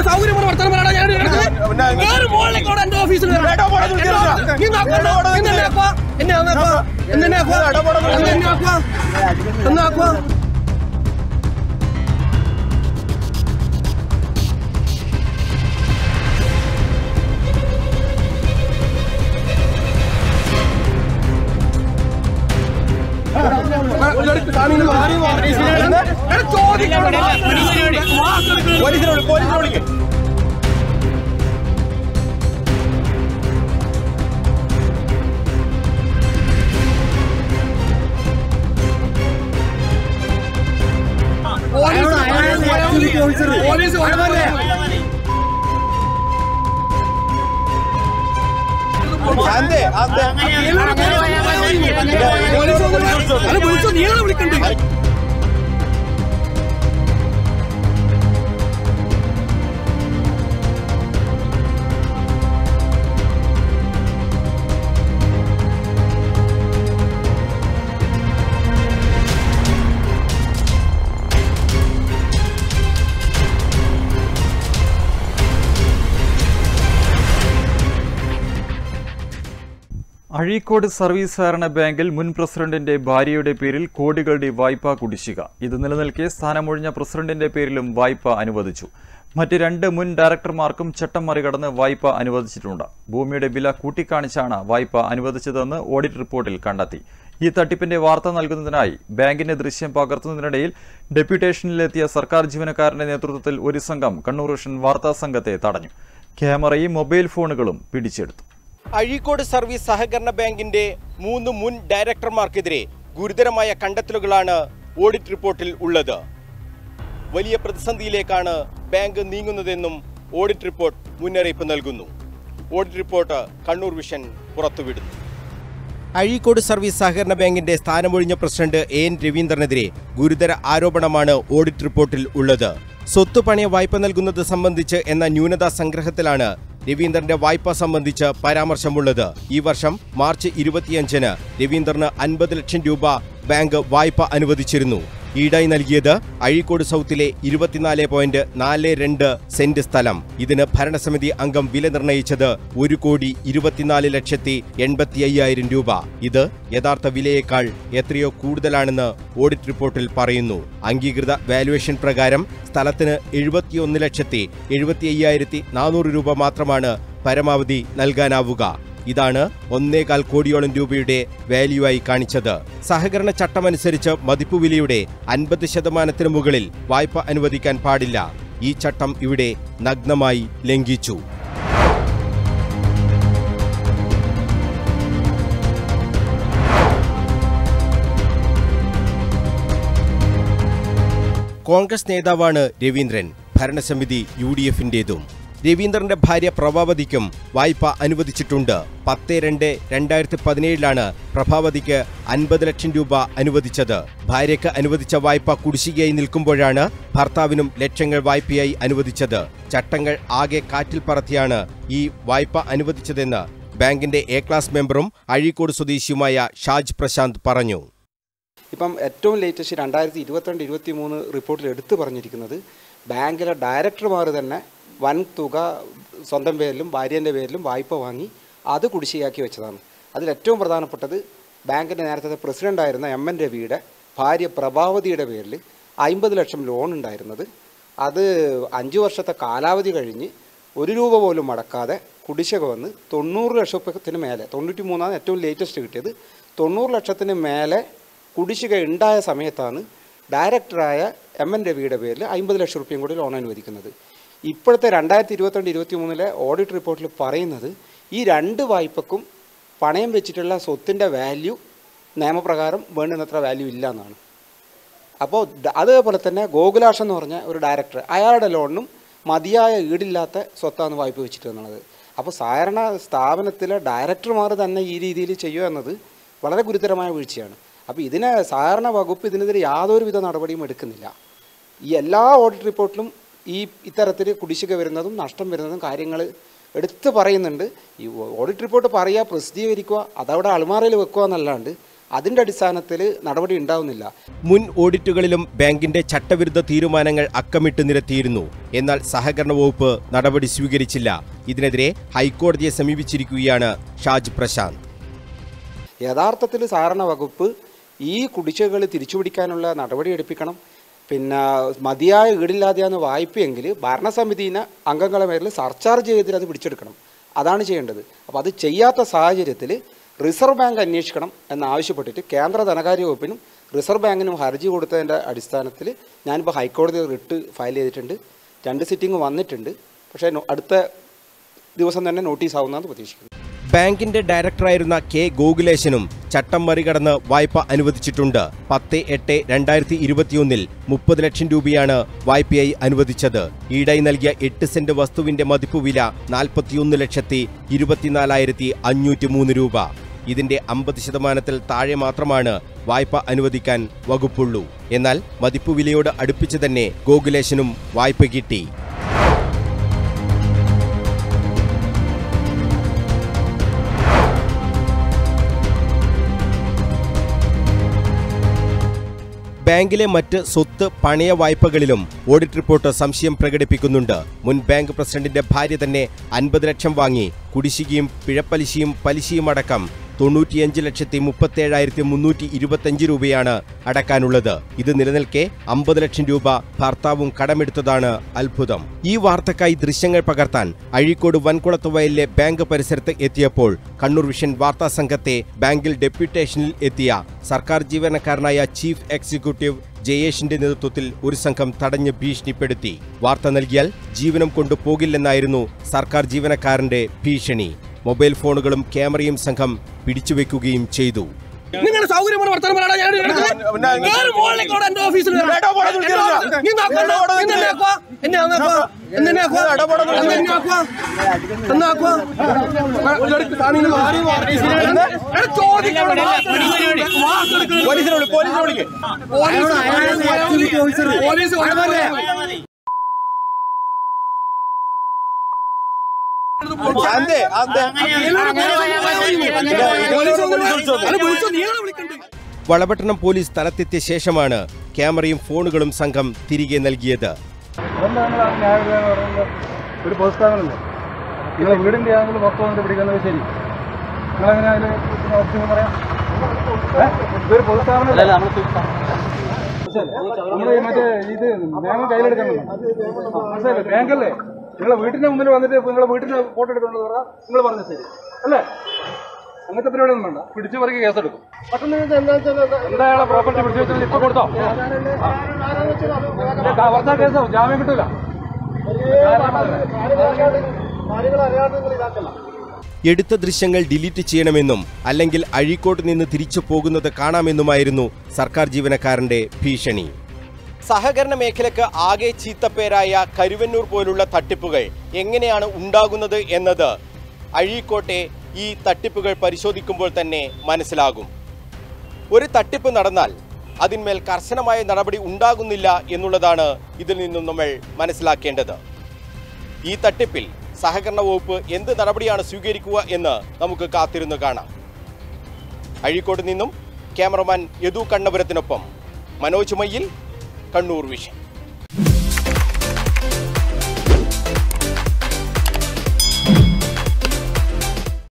സൗകര്യമുള്ള വർത്തമാനം പറയടാ ഞാൻ എടുക്കുന്നത്. പിന്നെ നിങ്ങൾ- വേറെ മുകളിലേക്ക് അവിടെ എന്റെ ഓഫീസിൽ വരണം. ഏട്ടാ, പോടാ, നിങ്ങൾ എന്നെ ഇരിക്കുക. നീ നോക്കണ്ട. പോടാ, നീ എന്നെ ആക്കുവാ. എന്നെ ഒന്ന് ആക്കുവാ. എന്നെ എന്നെ ആക്കുവാ. ഏട്ടാ, പോടാ, നിങ്ങൾ എന്നെ എന്നെ ആക്കുവാ. എന്നെ ആക്കുവാ. എടാ, ചോദിക്കണം. പോലീസിനെ വിളി- പോലീസിനെ വിളിക്ക്. പോലീസ് വരവല്ലേ? ശാന്തേ, ശാന്തേ. പോലീസ് വന്നു. അല്ല, വിളിച്ചോ, നീയാണ് വിളിക്കണ്ടേ അഴീക്കോട് സർവീസ് സഹകരണ ബാങ്കിൽ മുൻ പ്രസിഡന്റിന്റെ ഭാര്യയുടെ പേരിൽ കോടികളുടെ വായ്പാ കുടിശ്ശിക ഇത് നിലനിൽക്കെ സ്ഥാനമൊഴിഞ്ഞ പ്രസിഡന്റിന്റെ പേരിലും വായ്പ അനുവദിച്ചു മറ്റ് രണ്ട് മുൻ ഡയറക്ടർമാർക്കും ചട്ടം മറികടന്ന് വായ്പ അനുവദിച്ചിട്ടുണ്ട് ഭൂമിയുടെ വില കൂട്ടിക്കാണിച്ചാണ് വായ്പ അനുവദിച്ചതെന്ന് ഓഡിറ്റ് റിപ്പോർട്ടിൽ കണ്ടെത്തി ഈ തട്ടിപ്പിന്റെ വാർത്ത നൽകുന്നതിനായി ബാങ്കിന്റെ ദൃശ്യം പകർത്തുന്നതിനിടയിൽ ഡെപ്യൂട്ടേഷനിലെത്തിയ സർക്കാർ ജീവനക്കാരന്റെ നേതൃത്വത്തിൽ ഒരു സംഘം കണ്ണൂർ വിഷൻ വാർത്താ സംഘത്തെ തടഞ്ഞു ക്യാമറയും മൊബൈൽ ഫോണുകളും പിടിച്ചെടുത്തു അഴീക്കോട് സർവീസ് സഹകരണ ബാങ്കിന്റെ മൂന്ന് മുൻ ഡയറക്ടർമാർക്കെതിരെ ഗുരുതരമായ കണ്ടെത്തലുകളാണ് ഓഡിറ്റ് റിപ്പോർട്ടിൽ ഉള്ളത് വലിയ പ്രതിസന്ധിയിലേക്കാണ് ബാങ്ക് നീങ്ങുന്നതെന്നും ഓഡിറ്റ് റിപ്പോർട്ട് മുന്നറിയിപ്പ് നൽകുന്നു ഓഡിറ്റ് റിപ്പോർട്ട് കണ്ണൂർ വിഷൻ പുറത്തുവിടുന്നു അഴീക്കോട് സർവീസ് സഹകരണ ബാങ്കിന്റെ സ്ഥാനമൊഴിഞ്ഞ പ്രസിഡന്റ് എ എൻ രവീന്ദ്രനെതിരെ ഗുരുതര ആരോപണമാണ് ഓഡിറ്റ് റിപ്പോർട്ടിൽ ഉള്ളത് സ്വത്ത് പണയ വായ്പ നൽകുന്നത് സംബന്ധിച്ച് എന്ന ന്യൂനതാ സംഗ്രഹത്തിലാണ് രവീന്ദ്രന്റെ വായ്പ സംബന്ധിച്ച് പരാമർശമുള്ളത് ഈ വർഷം മാർച്ച് ഇരുപത്തിയഞ്ചിന് രവീന്ദ്രന് അൻപത് ലക്ഷം രൂപ ബാങ്ക് വായ്പ അനുവദിച്ചിരുന്നു ഈടായി നൽകിയത് അഴീക്കോട് സൗത്തിലെ ഇരുപത്തിനാല് പോയിന്റ് നാല് രണ്ട് സെന്റ് സ്ഥലം ഇതിന് ഭരണസമിതി അംഗം വില നിർണയിച്ചത് ഒരു കോടി ഇരുപത്തിനാല് ലക്ഷത്തി എൺപത്തി അയ്യായിരം രൂപ ഇത് യഥാർത്ഥ വിലയേക്കാൾ എത്രയോ കൂടുതലാണെന്ന് ഓഡിറ്റ് റിപ്പോർട്ടിൽ പറയുന്നു അംഗീകൃത വാലുവേഷൻ പ്രകാരം സ്ഥലത്തിന് എഴുപത്തിയൊന്ന് ലക്ഷത്തി എഴുപത്തി അയ്യായിരത്തി നാനൂറ് രൂപ മാത്രമാണ് പരമാവധി നൽകാനാവുക ഇതാണ് ഒന്നേകാൽ കോടിയോളം രൂപയുടെ വാല്യൂ ആയി കാണിച്ചത് സഹകരണ ചട്ടമനുസരിച്ച് മതിപ്പുവിലയുടെ അൻപത് ശതമാനത്തിന് മുകളിൽ വായ്പ അനുവദിക്കാൻ പാടില്ല ഈ ചട്ടം ഇവിടെ നഗ്നമായി ലംഘിച്ചു കോൺഗ്രസ് നേതാവാണ് രവീന്ദ്രൻ ഭരണസമിതി യു ഡി എഫിന്റേതും രവീന്ദ്രന്റെ ഭാര്യ പ്രഭാവതിക്കും വായ്പ അനുവദിച്ചിട്ടുണ്ട് പത്ത് രണ്ട് രണ്ടായിരത്തി പതിനേഴിലാണ് പ്രഭാവതിക്ക് അൻപത് ലക്ഷം രൂപ അനുവദിച്ചത് ഭാര്യയ്ക്ക് അനുവദിച്ച വായ്പ കുടിശ്ശികയായി നിൽക്കുമ്പോഴാണ് ഭർത്താവിനും ലക്ഷങ്ങൾ വായ്പയായി അനുവദിച്ചത് ചട്ടങ്ങൾ ആകെ കാറ്റിൽ പറത്തിയാണ് ഈ വായ്പ അനുവദിച്ചതെന്ന് ബാങ്കിന്റെ എ ക്ലാസ് മെമ്പറും അഴീക്കോട് സ്വദേശിയുമായ ഷാജ് പ്രശാന്ത് പറഞ്ഞു ഇപ്പം ഏറ്റവും ലേറ്റസ്റ്റ് രണ്ടായിരത്തി ഇരുപത്തിരണ്ട് ഇരുപത്തി മൂന്ന് റിപ്പോർട്ടിൽ എടുത്തു പറഞ്ഞിരിക്കുന്നത് ബാങ്കിലെ ഡയറക്ടർമാർ തന്നെ വൻ തുക സ്വന്തം പേരിലും ഭാര്യൻ്റെ പേരിലും വായ്പ വാങ്ങി അത് കുടിശ്ശികയാക്കി വെച്ചതാണ് അതിൽ ഏറ്റവും പ്രധാനപ്പെട്ടത് ബാങ്കിൻ്റെ നേരത്തെ പ്രസിഡൻ്റായിരുന്ന എം എൻ രവിയുടെ ഭാര്യ പ്രഭാവതിയുടെ പേരിൽ അമ്പത് ലക്ഷം ലോൺ ഉണ്ടായിരുന്നത് അത് അഞ്ച് വർഷത്തെ കാലാവധി കഴിഞ്ഞ് ഒരു രൂപ പോലും മടക്കാതെ കുടിശ്ശിക വന്ന് തൊണ്ണൂറ് ലക്ഷത്തിന് മേലെ തൊണ്ണൂറ്റി മൂന്നാണ് ഏറ്റവും ലേറ്റസ്റ്റ് കിട്ടിയത് തൊണ്ണൂറ് ലക്ഷത്തിന് മേലെ കുടിശ്ശിക ഉണ്ടായ സമയത്താണ് ഡയറക്ടറായ എം എൻ രവിയുടെ പേരിൽ അമ്പത് ലക്ഷം റുപ്യയും കൂടി ലോൺ അനുവദിക്കുന്നത് ഇപ്പോഴത്തെ രണ്ടായിരത്തി ഇരുപത്തിരണ്ട് ഇരുപത്തി മൂന്നിലെ ഓഡിറ്റ് റിപ്പോർട്ടിൽ പറയുന്നത് ഈ രണ്ട് വായ്പക്കും പണയം വെച്ചിട്ടുള്ള സ്വത്തിൻ്റെ വാല്യൂ നിയമപ്രകാരം വേണ്ടുന്നത്ര വാല്യൂ ഇല്ല എന്നാണ് അപ്പോൾ ദ- അതേപോലെ തന്നെ ഗോകുലാഷ് എന്ന് പറഞ്ഞ ഒരു ഡയറക്ടർ അയാളുടെ ലോണിനും മതിയായ ഈടില്ലാത്ത സ്വത്താണ് വായ്പ വെച്ചിട്ട് എന്നുള്ളത് അപ്പോൾ സാധാരണ സ്ഥാപനത്തിലെ ഡയറക്ടർമാർ തന്നെ ഈ രീതിയിൽ ചെയ്യുക എന്നത് വളരെ ഗുരുതരമായ വീഴ്ചയാണ് അപ്പോൾ ഇതിനെ സാധാരണ വകുപ്പ് ഇതിനെതിരെ യാതൊരുവിധ നടപടിയും എടുക്കുന്നില്ല ഈ എല്ലാ ഓഡിറ്റ് റിപ്പോർട്ടിലും ഈ ഇത്തരത്തിൽ കുടിശ്ശിക വരുന്നതും നഷ്ടം വരുന്നതും കാര്യങ്ങൾ എടുത്ത് പറയുന്നുണ്ട് ഈ ഓഡിറ്റ് റിപ്പോർട്ട് പറയുക പ്രസിദ്ധീകരിക്കുക അതവിടെ അൾമാറയിൽ വെക്കുക എന്നല്ലാണ്ട് അതിൻ്റെ അടിസ്ഥാനത്തിൽ നടപടി ഉണ്ടാവുന്നില്ല മുൻ ഓഡിറ്റുകളിലും ബാങ്കിന്റെ ചട്ടവിരുദ്ധ തീരുമാനങ്ങൾ അക്കമിട്ട് നിരത്തിയിരുന്നു എന്നാൽ സഹകരണ വകുപ്പ് നടപടി സ്വീകരിച്ചില്ല ഇതിനെതിരെ ഹൈക്കോടതിയെ സമീപിച്ചിരിക്കുകയാണ് ഷാജ് പ്രശാന്ത് യഥാർത്ഥത്തിൽ സഹകരണ വകുപ്പ് ഈ കുടിശ്ശികകൾ തിരിച്ചുപിടിക്കാനുള്ള നടപടി എടുപ്പിക്കണം പിന്നെ മതിയായ ഈടില്ലാതെയാണ് വായ്പയെങ്കിൽ ഭരണസമിതിനെ അംഗങ്ങളെ മേലിൽ സർചാർജ് ചെയ്തിട്ട് അത് പിടിച്ചെടുക്കണം അതാണ് ചെയ്യേണ്ടത് അപ്പോൾ അത് ചെയ്യാത്ത സാഹചര്യത്തിൽ റിസർവ് ബാങ്ക് അന്വേഷിക്കണം എന്നാവശ്യപ്പെട്ടിട്ട് കേന്ദ്ര ധനകാര്യ വകുപ്പിനും റിസർവ് ബാങ്കിനും ഹർജി കൊടുത്തതിൻ്റെ അടിസ്ഥാനത്തിൽ ഞാനിപ്പോൾ ഹൈക്കോടതി റിട്ട് ഫയൽ ചെയ്തിട്ടുണ്ട് രണ്ട് സിറ്റിംഗ് വന്നിട്ടുണ്ട് പക്ഷേ നോ- അടുത്ത ദിവസം തന്നെ നോട്ടീസ് ആവുന്നതാണ് പ്രതീക്ഷിക്കുന്നത് ബാങ്കിന്റെ ഡയറക്ടറായിരുന്ന കെ ഗോകുലേശനും ചട്ടം മറികടന്ന് വായ്പ അനുവദിച്ചിട്ടുണ്ട് പത്ത് എട്ട് രണ്ടായിരത്തി ഇരുപത്തിയൊന്നിൽ മുപ്പത് ലക്ഷം രൂപയാണ് വായ്പയായി അനുവദിച്ചത് ഈടായി നൽകിയ എട്ട് സെന്റ് വസ്തുവിന്റെ മതിപ്പ് വില നാൽപ്പത്തിയൊന്ന് ലക്ഷത്തി ഇരുപത്തിനാലായിരത്തി അഞ്ഞൂറ്റി മൂന്ന് രൂപ ഇതിന്റെ അമ്പത് ശതമാനത്തിൽ താഴെ മാത്രമാണ് വായ്പ അനുവദിക്കാൻ വകുപ്പുള്ളൂ എന്നാൽ മതിപ്പ് വിലയോട് അടുപ്പിച്ച് തന്നെ ഗോകുലേശനും വായ്പ കിട്ടി ബാങ്കിലെ മറ്റ് സ്വത്ത് പണയ വായ്പകളിലും ഓഡിറ്റ് റിപ്പോർട്ട് സംശയം പ്രകടിപ്പിക്കുന്നുണ്ട് മുൻ ബാങ്ക് പ്രസിഡന്റിന്റെ ഭാര്യ തന്നെ അൻപത് ലക്ഷം വാങ്ങി കുടിശ്ശികയും പിഴപ്പലിശയും പലിശയും അടക്കം തൊണ്ണൂറ്റിയഞ്ച് ലക്ഷത്തി മുപ്പത്തേഴായിരത്തി മുന്നൂറ്റി ഇരുപത്തഞ്ച് രൂപയാണ് അടക്കാനുള്ളത് ഇത് നിലനിൽക്കെ അമ്പത് ലക്ഷം രൂപ ഭർത്താവും കടമെടുത്തതാണ് അത്ഭുതം ഈ വാർത്തക്കായി ദൃശ്യങ്ങൾ പകർത്താൻ അഴീക്കോട് വൻകുളത്ത് വയലിലെ ബാങ്ക് പരിസരത്ത് എത്തിയപ്പോൾ കണ്ണൂർ വിഷൻ വാർത്താ സംഘത്തെ ബാങ്കിൽ ഡെപ്യൂട്ടേഷനിൽ എത്തിയ സർക്കാർ ജീവനക്കാരനായ ചീഫ് എക്സിക്യൂട്ടീവ് ജയേഷിന്റെ നേതൃത്വത്തിൽ ഒരു സംഘം തടഞ്ഞ് ഭീഷണിപ്പെടുത്തി വാർത്ത നൽകിയാൽ ജീവനം കൊണ്ടു പോകില്ലെന്നായിരുന്നു സർക്കാർ ജീവനക്കാരന്റെ ഭീഷണി മൊബൈൽ ഫോണുകളും ക്യാമറയും സംഘം പിടിച്ചുവെക്കുകയും ചെയ്തു നിങ്ങളുടെ സൗകര്യമാണ് വർത്തമാനം പറയടാ ഞാൻ എടുക്കുന്നത്. കേറ് മുകളിലേക്ക് അവിടെ എന്റെ ഓഫീസിൽ കയറ്. എടാ, പോടാ, എന്റെ വിളിക്കരുത്. ഓഫീസിൽ. നീ നോക്കണ്ട. എടാ, പോടാ, എന്നെ ആക്കുവാ? എന്നെ അങ്ങ് ആക്കുവാ? എന്നെ എന്നെ ആക്കുവാ? എടാ, പോടാ, എന്നെ എന്നെ ആക്കുവാ? എന്നെ ആക്കുവാ? താനീന്ന് മാറി മാറി. എടാ, ചോദിക്ക് അവിടെ. വാക്ക് എടുക്കരുത്. പോലീസിനെ വിളി പോലീസിനെ വിളിക്ക് പോലീസ് പോലീസ് കൊണ്ടുവരല്ലേ? ശാന്തേ ശാന്തേ പോലീസ് വന്നു. അല്ല, വിളിച്ചോ, നീയാണ് വിളിക്കണ്ടേ വളപട്ടണം പോലീസ് സ്ഥലത്തെത്തിയ ശേഷമാണ് ക്യാമറയും ഫോണുകളും സംഘം തിരികെ നൽകിയത് ഒരു പൊതുസ്ഥാപനമല്ലേ നിങ്ങളെ വീടിന്റെ ആണെങ്കിലും മൊത്തം വന്നിട്ട് പിടിക്കുന്നത് ശരി നിങ്ങളെങ്ങനെ അതിന് ഓപ്ഷൻ പറയാം ഏ? ഇതൊരു പൊതുസ്ഥാപനമല്ലേ നമ്മൾ മറ്റേ ഇത് നിയമം കയ്യിലെടുക്കണം മനസ്സിലായില്ലേ ബാങ്കല്ലേ നിങ്ങളെ വീട്ടിന്റെ മുമ്പിൽ വന്നിട്ട് നിങ്ങളെ വീട്ടിന്റെ ഫോട്ടോ എടുത്തോണ്ട് പറ നിങ്ങൾ പറഞ്ഞ ശരി അല്ലേ അങ്ങനത്തെ പരിപാടിയൊന്നും വേണ്ട പിടിച്ചു പറിക്ക് കേസെടുക്കും എന്തായാലും പ്രോപ്പർട്ടി പിടിച്ചു വെച്ചാൽ ഇപ്പൊ കൊടുത്തോ വർത്താ കേസാവും ജാമ്യം കിട്ടൂല എടുത്ത ദൃശ്യങ്ങൾ ഡിലീറ്റ് ചെയ്യണമെന്നും അല്ലെങ്കിൽ അഴീക്കോട്ട് നിന്ന് തിരിച്ചു പോകുന്നത് കാണാമെന്നുമായിരുന്നു സർക്കാർ ജീവനക്കാരന്റെ ഭീഷണി സഹകരണ മേഖലയ്ക്ക് ആകെ ചീത്തപ്പേരായ കരുവന്നൂർ പോലുള്ള തട്ടിപ്പുകൾ എങ്ങനെയാണ് ഉണ്ടാകുന്നത് എന്നത് അഴീക്കോട്ടെ ഈ തട്ടിപ്പുകൾ പരിശോധിക്കുമ്പോൾ തന്നെ മനസ്സിലാകും ഒരു തട്ടിപ്പ് നടന്നാൽ അതിന്മേൽ കർശനമായ നടപടി ഉണ്ടാകുന്നില്ല എന്നുള്ളതാണ് ഇതിൽ നിന്നും നമ്മൾ മനസ്സിലാക്കേണ്ടത് ഈ തട്ടിപ്പിൽ സഹകരണ വകുപ്പ് എന്ത് നടപടിയാണ് സ്വീകരിക്കുക എന്ന് നമുക്ക് കാത്തിരുന്ന് കാണാം അഴീക്കോട് നിന്നും ക്യാമറമാൻ യദു കണ്ണപുരത്തിനൊപ്പം മനോജ് മയ്യിൽ കണ്ണൂർ വിഷൻ